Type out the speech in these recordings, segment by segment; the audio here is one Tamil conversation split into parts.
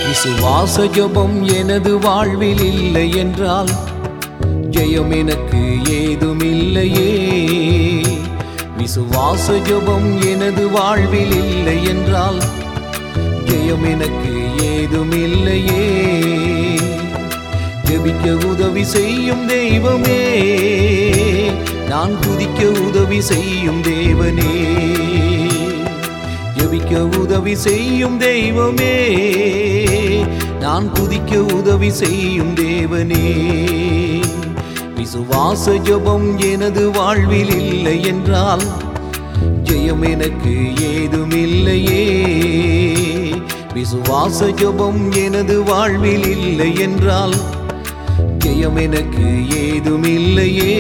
விசுவாச ஜெபம் எனது வாழ்வில் இல்லை என்றால் ஜெயம் எனக்கு ஏதுமில்லையே விசுவாச ஜெபம் எனது வாழ்வில் இல்லை என்றால் ஜெயம் எனக்கு ஏதுமில்லையே ஜெபிக்க உதவி செய்யும் தெய்வமே நான் துதிக்க உதவி செய்யும் தேவனே ஜெபிக்க உதவி செய்யும் தெய்வமே நான் துதிக்க உதவி செய்யும் தேவனே விசுவாச ஜெபம் எனது வாழ்வில் இல்லை என்றால் ஜெயம் எனக்கு ஏதுமில்லையே விசுவாச ஜெபம் எனது வாழ்வில் இல்லை என்றால் ஜெயம் எனக்கு ஏதுமில்லையே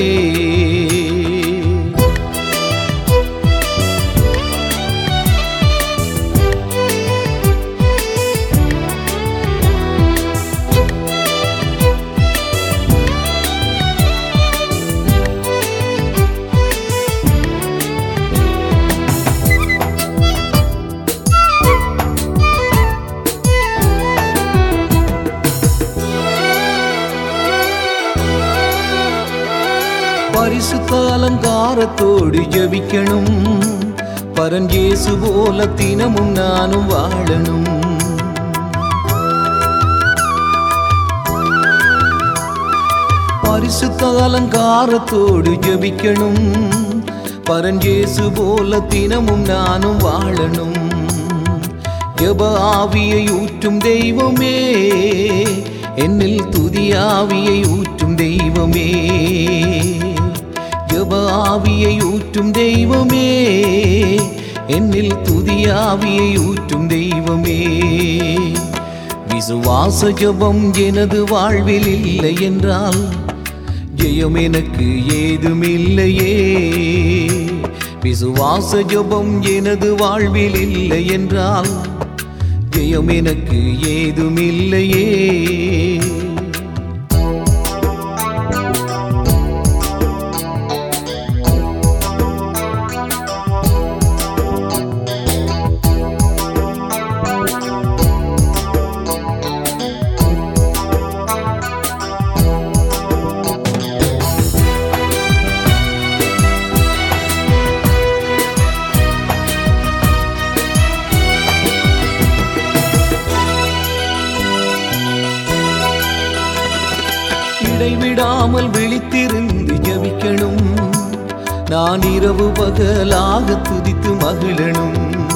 பரிசுத்த அலங்காரத்தோடு ஜெபிக்கணும் பரஞ்சேசு போல தினமும் நானும் வாழணும் பரிசுத்த அலங்காரத்தோடு ஜெபிக்கணும் பரஞ்சேசு போல தினமும் நானும் வாழணும் ஜெப ஆவியை ஊற்றும் தெய்வமே என்னில் துதியாவியை ஊற்றும் தெய்வமே ஜெப ஆவியை ஊற்றும் தெய்வமே என்னில் துதியாவியை ஊற்றும் தெய்வமே விசுவாச ஜெபம் எனது வாழ்வில் இல்லை என்றால் ஜெயம் எனக்கு ஏதுமில்லையே விசுவாச ஜெபம் எனது வாழ்வில் இல்லை என்றால் ஜெயம் எனக்கு ஏதுமில்லையே இடைவிடாமல் விழித்திருந்து ஜெபிக்கணும் நான் இரவு பகலாக துதித்து மகிழணும்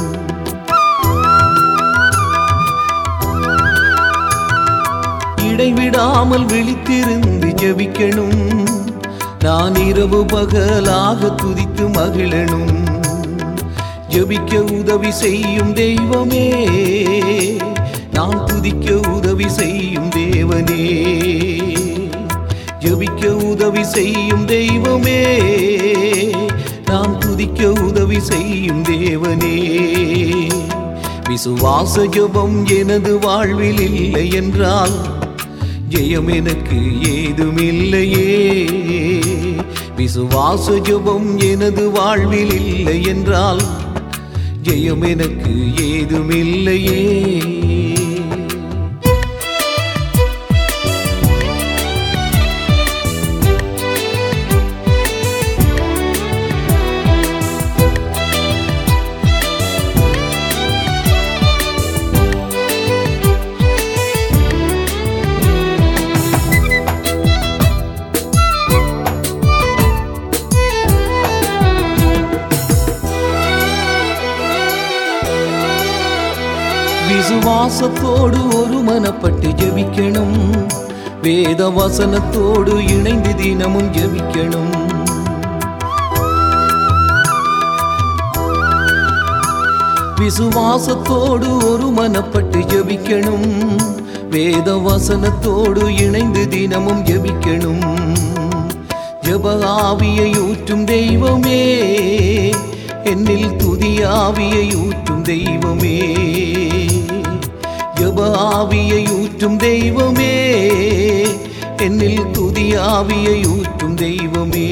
இடைவிடாமல் விழித்திருந்து ஜெபிக்கணும் நான் இரவு பகலாக துதித்து மகிழணும் ஜெபிக்க உதவி செய்யும் தெய்வமே நான் துதிக்க உதவி செய்யும் தேவனே ஜெபிக்க உதவி செய்யும் தெய்வமே நான் துதிக்க உதவி செய்யும் தேவனே விசுவாச ஜெபம் எனது வாழ்வில் இல்லை என்றால் ஜெயம் எனக்கு ஏதுமில்லையே விசுவாச ஜெபம் எனது வாழ்வில் இல்லை என்றால் ஜெயம் எனக்கு ஏதுமில்லையே விசுவாசத்தோடு ஒரு மனப்பட்டு ஜெபிக்கணும் வேத வசனத்தோடு இணைந்து தினமும் ஜெபிக்கணும் விசுவாசத்தோடு ஒரு மனப்பட்டு ஜெபிக்கணும் வேத வசனத்தோடு இணைந்து தினமும் ஜெபிக்கணும் ஜெப ஆவியை ஊற்றும் தெய்வமே என்னில் துதியாவியை ஊற்றும் தெய்வமே ஜெப ஆவியை ஊற்றும் தெய்வமே என்னில் துதியாவியை ஊற்றும் தெய்வமே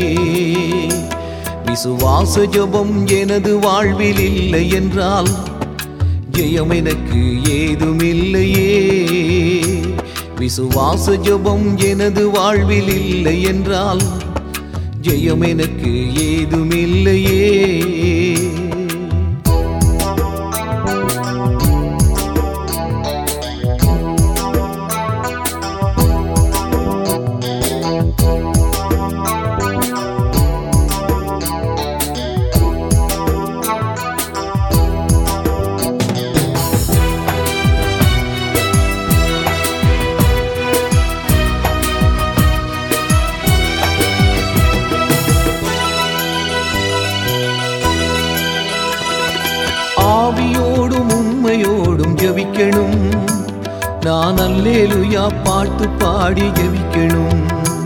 விசுவாச ஜெபம் எனது வாழ்வில் இல்லை என்றால் ஜெயம் எனக்கு ஏதுமில்லையே விசுவாச ஜெபம் எனது வாழ்வில் இல்லை என்றால் ஜெயம் எனக்கு ஏதுமில்லையே ஆவியோடும் உண்மையோடும் ஜெபிக்கணும் நான் அல்லேலுயா பாட்டு பாடி ஜெபிக்கணும்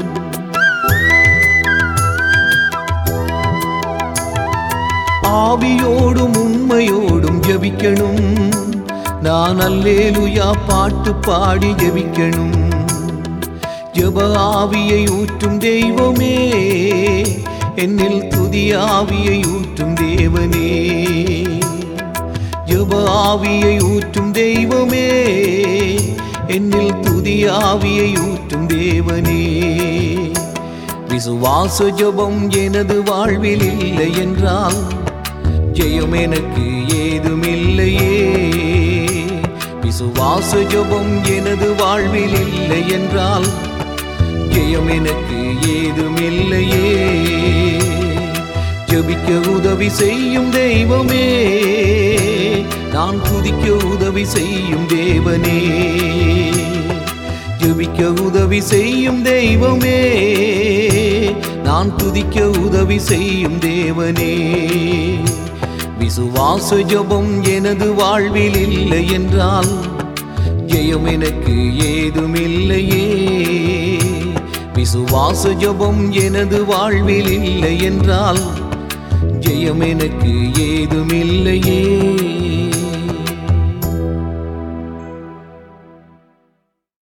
ஆவியோடும் உண்மையோடும் ஜெபிக்கணும் நான் அல்லேலுயா பாட்டு பாடி ஜெபிக்கணும் ஜெப ஆவியை ஊற்றும் தெய்வமே என்னில் துதிய ஆவியை ஊற்றும் தேவனே ஜெப ஆவியை ஊற்றும் தெய்வமே என்னில் துதிய ஆவியை ஊற்றும் தேவனே விசுவாச ஜெபம் எனது வாழ்வில் இல்லை என்றால் ஜெயம் எனக்கு ஏதுமில்லையே விசுவாச ஜெபம் எனது வாழ்வில் இல்லை என்றால் ஜெயம் எனக்கு ஏதுமில்லையே ஜெபிக்க உதவி செய்யும் தெய்வமே நான் துதிக்க உதவி செய்யும் தேவனே ஜெபிக்க உதவி செய்யும் தெய்வமே நான் துதிக்க உதவி செய்யும் தேவனே விசுவாச ஜெபம் எனது வாழ்வில் இல்லை என்றால் ஜெயம் எனக்கு ஏதுமில்லையே விசுவாச ஜெபம் எனது வாழ்வில் இல்லை என்றால் ஜெயம் எனக்கு ஏதுமில்லையே